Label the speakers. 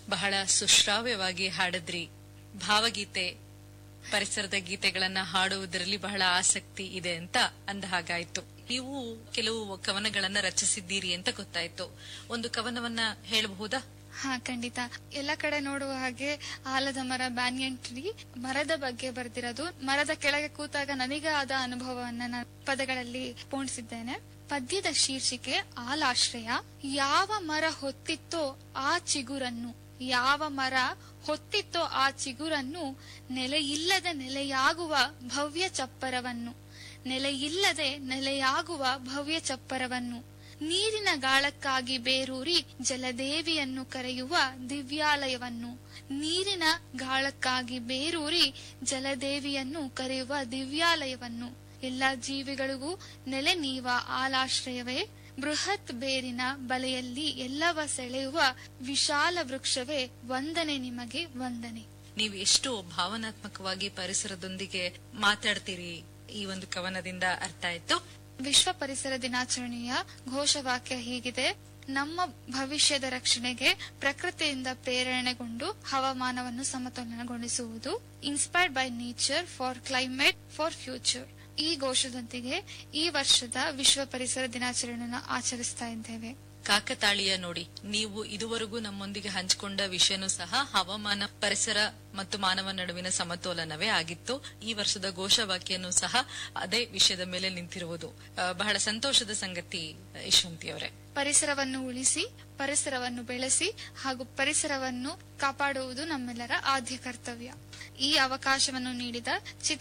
Speaker 1: ಬಹಳ ಸುಶ್ರಾವ್ಯವಾಗಿ ಹಾಡಿದ್ರಿ ಭಾವಗೀತೆ ಪರಿಸರದ ಗೀತೆಗಳನ್ನ ಹಾಡುವುದರಲ್ಲಿ ಬಹಳ ಆಸಕ್ತಿ ಇದೆ ಅಂತ ಅಂದ ಹಾಗಾಯ್ತು ನೀವು ಕೆಲವು ಕವನಗಳನ್ನ ರಚಿಸಿದ್ದೀರಿ ಅಂತ ಗೊತ್ತಾಯ್ತು ಒಂದು ಕವನವನ್ನ ಹೇಳಬಹುದಾ
Speaker 2: ಹಾ ಖಂಡಿತ ಎಲ್ಲ ಕಡೆ ನೋಡುವ ಹಾಗೆ ಆಲದ ಮರ ಬ್ಯಾನಿಯನ್ ಟ್ರೀ ಮರದ ಬಗ್ಗೆ ಬರ್ದಿರೋದು ಮರದ ಕೆಳಗೆ ಕೂತಾಗ ನನಗೆ ಆದ ಅನುಭವವನ್ನ ನಾನು ಪದಗಳಲ್ಲಿ ಪೋಣಿಸಿದ್ದೇನೆ ಪದ್ಯದ ಶೀರ್ಷಿಕೆ ಆಲಾಶ್ರಯ ಯಾವ ಮರ ಹೊತ್ತಿತ್ತೋ ಆ ಚಿಗುರನ್ನು ಯಾವ ಮರ ಹೊತ್ತಿತ್ತೋ ಆ ಚಿಗುರನ್ನು ನೆಲೆಯಿಲ್ಲದೆ ನೆಲೆಯಾಗುವ ಭವ್ಯ ಚಪ್ಪರವನ್ನು ನೆಲೆಯಿಲ್ಲದೆ ನೆಲೆಯಾಗುವ ಭವ್ಯ ಚಪ್ಪರವನ್ನು ನೀರಿನ ಗಾಳಕ್ಕಾಗಿ ಬೇರೂರಿ ಜಲದೇವಿಯನ್ನು ಕರೆಯುವ ದಿವ್ಯಾಲಯವನ್ನು ನೀರಿನ ಗಾಳಕ್ಕಾಗಿ ಬೇರೂರಿ ಜಲದೇವಿಯನ್ನು ಕರೆಯುವ ದಿವ್ಯಾಲಯವನ್ನು ಎಲ್ಲ ಜೀವಿಗಳಿಗೂ ನೆಲೆ ನೀವ ಆಲಾಶ್ರಯವೇ ಬೃಹತ್ ಬೇರಿನ ಬಲೆಯಲ್ಲಿ ಎಲ್ಲವ ಸೆಳೆಯುವ ವಿಶಾಲ ವೃಕ್ಷವೇ ವಂದನೆ ನಿಮಗೆ ವಂದನೆ
Speaker 1: ನೀವು ಎಷ್ಟು ಭಾವನಾತ್ಮಕವಾಗಿ ಪರಿಸರದೊಂದಿಗೆ ಮಾತಾಡ್ತೀರಿ ಈ ಒಂದು ಕವನದಿಂದ ಅರ್ಥ ಆಯ್ತು
Speaker 2: ವಿಶ್ವ ಪರಿಸರ ದಿನಾಚರಣೆಯ ಘೋಷವಾಕ್ಯ ಹೀಗಿದೆ ನಮ್ಮ ಭವಿಷ್ಯದ ರಕ್ಷಣೆಗೆ ಪ್ರಕೃತಿಯಿಂದ ಪ್ರೇರಣೆಗೊಂಡು ಹವಾಮಾನವನ್ನು ಸಮತೋಲನಗೊಳಿಸುವುದು inspired by nature for climate for future ಈ ಘೋಷದೊಂದಿಗೆ ಈ ವರ್ಷದ ವಿಶ್ವ ಪರಿಸರ ದಿನಾಚರಣೆಯನ್ನು ಆಚರಿಸ್ತಾ ಇದ್ದೇವೆ
Speaker 1: ಕಾಕತಾಳೀಯ ನೋಡಿ ನೀವು ಇದುವರೆಗೂ ನಮ್ಮೊಂದಿಗೆ ಹಂಚಿಕೊಂಡ ವಿಷಯನೂ ಸಹ ಹವಾಮಾನ ಪರಿಸರ ಮತ್ತು ಮಾನವ ನಡುವಿನ ಸಮತೋಲನವೇ ಆಗಿತ್ತು ಈ ವರ್ಷದ ಘೋಷವಾಕ್ಯನೂ ಸಹ ಅದೇ ವಿಷಯದ ಮೇಲೆ ನಿಂತಿರುವುದು ಆ, ಬಹಳ ಸಂತೋಷದ ಸಂಗತಿ ಯಶವಂತಿ ಅವರೇ
Speaker 2: ಪರಿಸರವನ್ನು ಉಳಿಸಿ ಪರಿಸರವನ್ನು ಬೆಳೆಸಿ ಹಾಗೂ ಪರಿಸರವನ್ನು ಕಾಪಾಡುವುದು ನಮ್ಮೆಲ್ಲರ ಆದ್ಯ ಕರ್ತವ್ಯ ಈ ಅವಕಾಶವನ್ನು ನೀಡಿದ ಚಿತ್ರ